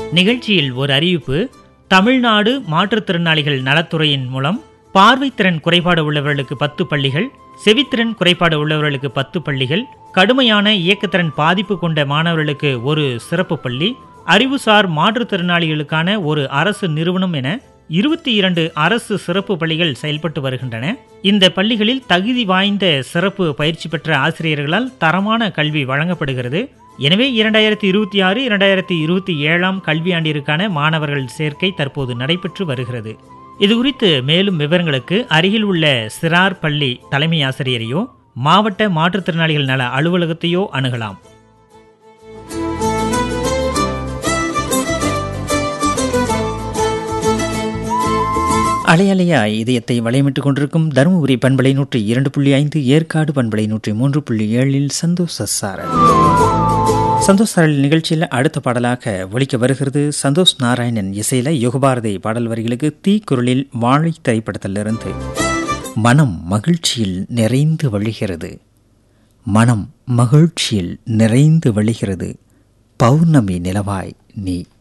நிகழ்ச்சியில் ஒரு அறிவிப்பு தமிழ்நாடு மாற்றுத்திறனாளிகள் நலத்துறையின் மூலம் பார்வைத்திறன் குறைபாடு உள்ளவர்களுக்கு பத்து பள்ளிகள் செவித்திறன் குறைபாடு உள்ளவர்களுக்கு பத்து பள்ளிகள் கடுமையான இயக்கத்திறன் பாதிப்பு கொண்ட மாணவர்களுக்கு ஒரு சிறப்பு பள்ளி அறிவுசார் மாற்றுத்திறனாளிகளுக்கான ஒரு அரசு நிறுவனம் என இருபத்தி இரண்டு அரசு சிறப்பு பள்ளிகள் செயல்பட்டு வருகின்றன இந்த பள்ளிகளில் தகுதி வாய்ந்த சிறப்பு பயிற்சி பெற்ற ஆசிரியர்களால் தரமான கல்வி வழங்கப்படுகிறது எனவே இரண்டாயிரத்தி இருபத்தி ஆறு இரண்டாயிரத்தி இருபத்தி ஏழாம் கல்வியாண்டிற்கான மாணவர்கள் சேர்க்கை தற்போது நடைபெற்று வருகிறது இது குறித்து மேலும் விவரங்களுக்கு அருகில் உள்ள சிறார் பள்ளி தலைமை ஆசிரியரையோ மாவட்ட மாற்றுத்திறனாளிகள் நல அலுவலகத்தையோ அணுகலாம் அலையலையா இதயத்தை வளையமிட்டுக் கொண்டிருக்கும் தருமபுரி பண்பலை நூற்றி இரண்டு புள்ளி ஐந்து ஏற்காடு பண்பலை நூற்றி மூன்று புள்ளி ஏழில் சந்தோஷ சாரல் சந்தோஷ் சாரல் நிகழ்ச்சியில் அடுத்த பாடலாக ஒழிக்க வருகிறது சந்தோஷ் நாராயணன் இசையில யுகபாரதி பாடல் வரிகளுக்கு தீக்குரலில் வாழை திரைப்படத்திலிருந்து மனம் மகிழ்ச்சியில் நிறைந்து வழிகிறது மனம் மகிழ்ச்சியில் நிறைந்து வழிகிறது பௌர்ணமி நிலவாய் நீ